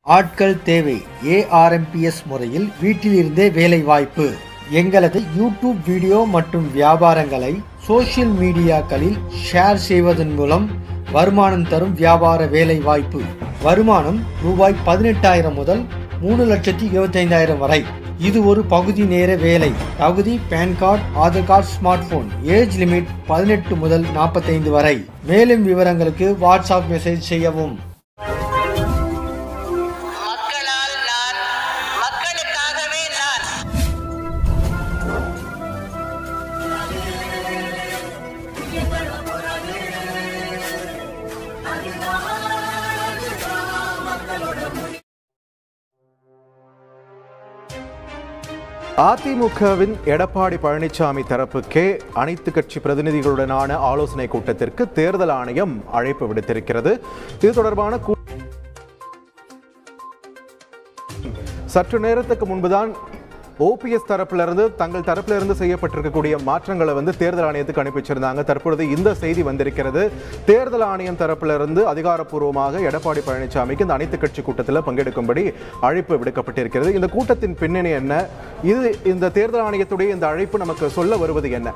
ஆட்கள் தேவை ஏஆர்எம்பிஎஸ் முறையில் வீட்டிலிருந்தே வேலை வாய்ப்பு எங்களது யூடியூப் வீடியோ மற்றும் வியாபாரங்களை சோஷியல் மீடியாக்களில் ஷேர் செய்வதன் மூலம் வருமானம் தரும் வியாபார வேலை வாய்ப்பு வருமானம் ரூபாய் பதினெட்டாயிரம் முதல் மூணு லட்சத்தி இருபத்தைந்தாயிரம் வரை இது ஒரு பகுதி நேர வேலை தகுதி PAN card Aadhaar card smart phone age limit பதினெட்டு முதல் நாற்பத்தைந்து வரை மேலும் விவரங்களுக்கு வாட்ஸ்அப் மெசேஜ் செய்யவும் மக்களால் நான் மக்களுக்காகவே நான் அதிமுகவின் எடப்பாடி பழனிசாமி தரப்புக்கே அனைத்து கட்சி பிரதிநிதிகளுடனான ஆலோசனை கூட்டத்திற்கு தேர்தல் ஆணையம் அழைப்பு விடுத்திருக்கிறது இது தொடர்பான கூ- சற்று நேரத்துக்கு முன்புதான் ஓபிஎஸ் தரப்பிலிருந்து தங்கள் தரப்பிலிருந்து செய்யப்பட்டிருக்கக்கூடிய மாற்றங்களை வந்து தேர்தல் ஆணையத்துக்கு அனுப்பி வச்சிருந்தாங்க தற்பொழுது இந்த செய்தி வந்திருக்கிறது தேர்தல் ஆணையம் தரப்பிலிருந்து அதிகாரப்பூர்வமாக எடப்பாடி பழனிசாமிக்கு இந்த அனைத்து கட்சி கூட்டத்தில் பங்கெடுக்கும்படி அழைப்பு விடுக்கப்பட்டிருக்கிறது இந்த கூட்டத்தின் பின்னணி என்ன இது இந்த தேர்தல் ஆணையத்துடைய இந்த அழைப்பு நமக்கு சொல்ல வருவது என்ன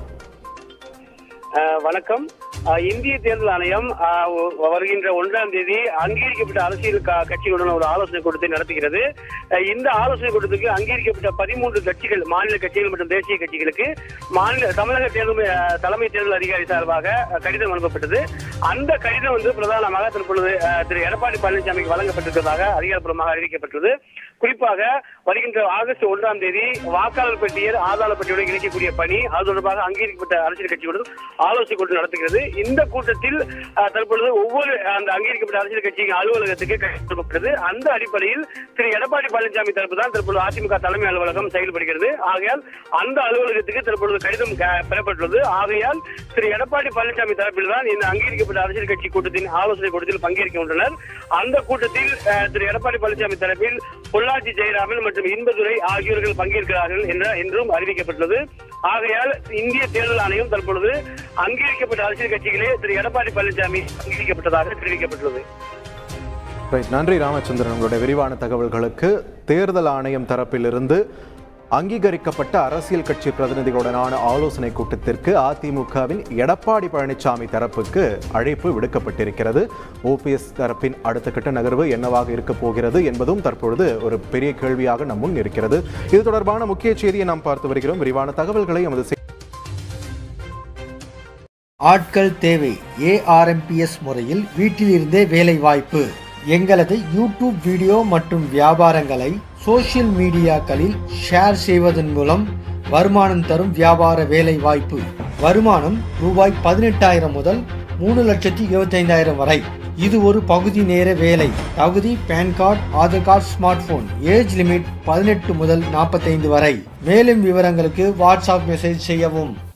அஹ் வணக்கம் அஹ் இந்திய தேர்தல் ஆணையம் அஹ் வ- வருகின்ற ஒன்றாம் தேதி அங்கீகரிக்கப்பட்ட அரசியல் க- கட்சிகளுடன் ஒரு ஆலோசனை கூட்டத்தை நடத்துகிறது அஹ் இந்த ஆலோசனை கூட்டத்துக்கு அங்கீகரிக்கப்பட்ட பதிமூன்று கட்சிகள் மாநில கட்சிகள் மற்றும் தேசிய கட்சிகளுக்கு மாநில தமிழக தேர்தல் அஹ், தலைமை தேர்தல் அதிகாரி சார்பாக அஹ், கடிதம் அனுப்பப்பட்டது அந்த கடிதம் வந்து பிரதானமாக தற்பொழுது அஹ், திரு எடப்பாடி பழனிசாமிக்கு வழங்கப்பட்டிருப்பதாக அதிகாரப்பூர்வமாக அறிவிக்கப்பட்டது குறிப்பாக வருகின்ற ஆகஸ்ட் ஒன்றாம் தேதி வாக்காளர் பட்டியல் ஆதார பட்டியலுடன் இணைக்கக்கூடிய பணி அது தொடர்பாக அங்கீகரிக்கப்பட்ட அரசியல் கட்சிகளுடன் ஆலோசனை கூட்டம் நடத்துகிறது இந்த கூட்டத்தில் அஹ், தற்பொழுது ஒவ்வொரு அந்த அங்கீகரிக்கப்பட்ட அரசியல் கட்சியின் அலுவலகத்துக்கு கைப்பற்றப்பட்டது அந்த அடிப்படையில் திரு எடப்பாடி பழனிசாமி தரப்பு தான் தற்பொழுது அதிமுக தலைமை அலுவலகம் செயல்படுகிறது ஆகையால் அந்த அலுவலகத்துக்கு தற்பொழுது கடிதம் க- பெறப்பட்டுள்ளது ஆகையால் திரு எடப்பாடி பழனிசாமி தரப்பில் தான் இந்த அங்கீகரிக்கப்பட்ட அரசியல் கட்சி கூட்டத்தின் ஆலோசனை கூட்டத்தில் பங்கேற்க உள்ளனர் அந்த கூட்டத்தில் அஹ், திரு எடப்பாடி பழனிசாமி தரப்பில் பொள்ளாச்சி ஜெயராமன் மற்றும் இன்பதுரை ஆகியோர்கள் பங்கேற்கிறார்கள் என்ற என்றும் அறிவிக்கப்பட்டுள்ளது ஆகையால் இந்திய தேர்தல் ஆணையம் தற்பொழுது அங்கீகரிக்கப்பட்ட அரசியல் கட்சிகளே திரு எடப்பாடி பழனிசாமி அங்கீகரிக்கப்பட்டதாக தெரிவிக்கப்பட்டுள்ளது ரைட் நன்றி ராமச்சந்திரன் உங்களுடைய விரிவான தகவல்களுக்கு தேர்தல் ஆணையம் தரப்பிலிருந்து அங்கீகரிக்கப்பட்ட அரசியல் கட்சி பிரதிநிதிகளுடனான ஆலோசனை கூட்டத்திற்கு அதிமுகவின் எடப்பாடி பழனிசாமி தரப்புக்கு அழைப்பு விடுக்கப்பட்டிருக்கிறது ஓபிஎஸ் தரப்பின் அடுத்த கட்ட நகர்வு என்னவாக இருக்க போகிறது என்பதும் தற்பொழுது ஒரு பெரிய கேள்வியாக நம் முன் இருக்கிறது இது தொடர்பான முக்கிய செய்தியை நாம் பார்த்து வருகிறோம் விரிவான தகவல்களை எமது செய்தி- ஆட்கள் தேவை ஏஆர்எம்பிஎஸ் முறையில் வீட்டிலிருந்தே வேலை வாய்ப்பு எங்களது யூடியூப் வீடியோ மற்றும் வியாபாரங்களை சோஷியல் மீடியாக்களில் ஷேர் செய்வதன் மூலம் வருமானம் தரும் வியாபார வேலை வாய்ப்பு வருமானம் ரூபாய் பதினெட்டாயிரம் முதல் மூணு லட்சத்தி இருபத்தைந்தாயிரம் வரை இது ஒரு பகுதி நேர வேலை தகுதி PAN card Aadhaar card smart phone age limit பதினெட்டு முதல் நாற்பத்தைந்து வரை மேலும் விவரங்களுக்கு வாட்ஸ்அப் மெசேஜ் செய்யவும்